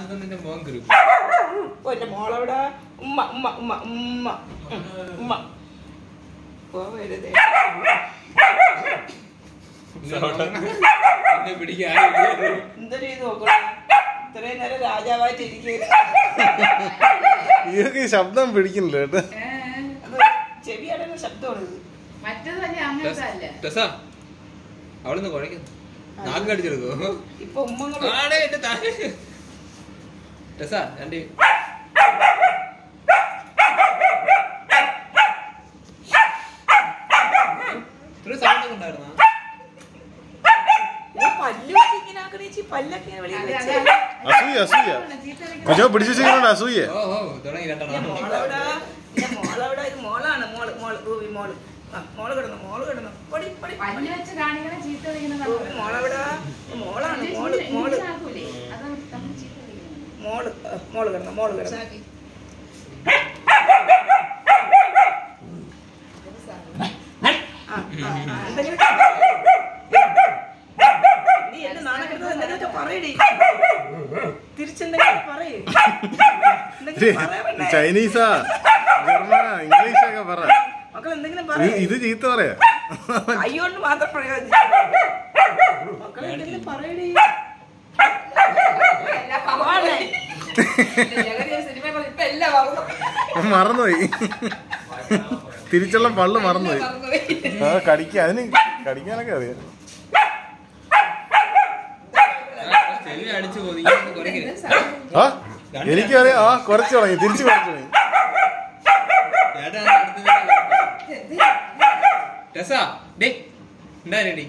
അന്ന് നിന്റെ മോൻ കയറി ഓ എന്റെ മോളവിടെ ഉമ്മ ഉമ്മ ഉമ്മ ഉമ്മ ഉം, ഉമ്മ പോവരുതേ എന്നെ പിടിക്കാൻ ആരുമില്ല. എന്തൊരു ഇത് നോക്കണം ഇത്രയും നേരം രാജാവായിട്ട് ഇരിക്കുക ഇതൊക്കെ ഈ ശബ്ദം പിടിക്കുന്നില്ല കേട്ടോ ഏ, അത് ചെവിയുടെ ശബ്ദമാണ് ഇത് മറ്റേത് തന്നെ അങ്ങനത്തെ അല്ല ടെസാ അവളിന്ന് കുഴക്കുന്നു നാക്ക് കടിച്ചെടുക്കോ ഇപ്പൊ ഉമ്മങ്ങൾ ആടെ എന്റെ താഴെ ടെസാ എന്റെ ഇത്ര സൗണ്ട് ഒക്കെ ഉണ്ടായിരുന്നാ പല്ല് വെച്ച് ഇങ്ങനെ ആക്കണേ ചേച്ചി പല്ലൊക്കെ ഇങ്ങനെ വെളിയിൽ അതെ, വെച്ച്. അതെ, അതെ. അസൂയ അസൂയ ചീത്ത വിളിക്കുന്നത് കൊച്ചോ പിടിച്ചു വെച്ചിരിക്കുന്നുണ്ട് അസൂയ ഓ ഓ തുടങ്ങി എന്റെ രണ്ടെണ്ണം മോളവിടെ എന്റെ മോളവിടെ ഇത് മോളാണ് മോള് മോള് റൂബി മോള് ആ, മോള് കിടന്നു മോള് കിടന്നു പൊടി പൊടി പല്ല് വെച്ച് കാണിക്കണ ചീത്ത വിളിക്കുന്ന റൂബി മോളവിടെ മോളാണ് മോള് മോള് ആക്കൂലേ അത് തമ്മിൽ ചീത്ത വിളിക്കുന്നത് മോള് ആ, മോള് കിടന്നു മോള് കിടന്നു ആ, ആ, ആ, എന്തെങ്കിലും നീ എന്നെ നാണക്കെടുത്തത് എന്തെങ്കിലുമൊക്കെ പറയടി തിരിച്ചെന്തെങ്കിലും പറയേ എന്തെങ്കിലും പറയാ ചൈനീസാ ജർമ്മന ഇംഗ്ലീഷൊക്കെ പറ മക്കൾ എന്തെങ്കിലും ഇത് പറയേ ഇത് ചീത്ത പറയാ കൈകൊണ്ട് മാത്രം പ്രയോജനം മക്കൾ എന്തെങ്കിലും പറയടി പോവാണേ. സിനിമ ഇപ്പൊ എല്ലാം മറന്നു മറന്നുപോയി തിരിച്ചുള്ള പള്ള് മറന്നുപോയി മറന്നുപോയി ആ കടിക്കാൻ അതിന് കടിക്കാനൊക്കെ അറിയാം ചെവി അടിച്ചു പോയി ഇങ്ങനെ കുരയ്ക്കരുത്. ആ എനിക്കറിയാം ആ കുറച്ച് തുടങ്ങി തിരിച്ചു കുറച്ച് തുടങ്ങി ചേട്ടാ അത് അടുത്ത് നിന്ന് കുരയ്ക്കും. ടെസാ ഡേ ഉണ്ടായി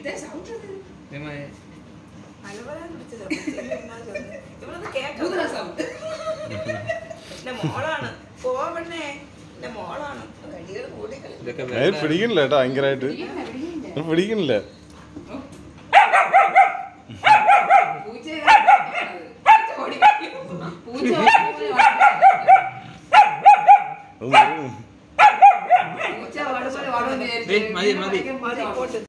അലവലാൻ പിടിച്ച ശബ്ദം. ഇവളത് കേൾക്കാം. ഊതുന്ന സൗണ്ട് എന്റെ മോളാണ് പോവണ്ണേ എന്റെ മോളാണ് കടികൾ കൂടി കളി ഇതൊക്കെ അത് വേറെ- പിടിക്കണില്ല കേട്ടോ ഭയങ്കരമായിട്ട് പിടിക്കണ്ട, പിടിക്കണ്ട. അത് പിടിക്കണില്ല പൂച്ച പൂച്ച ഓടിക്കളയും. പൂച്ച ഓടിക്കളയും. അത് മതി. പൂച്ച ഓടുമ്പോൾ ഓടുമെന്ന് ഏയ്, മതി, മതി. വിചാരിച്ചു. മതി പോട്ട്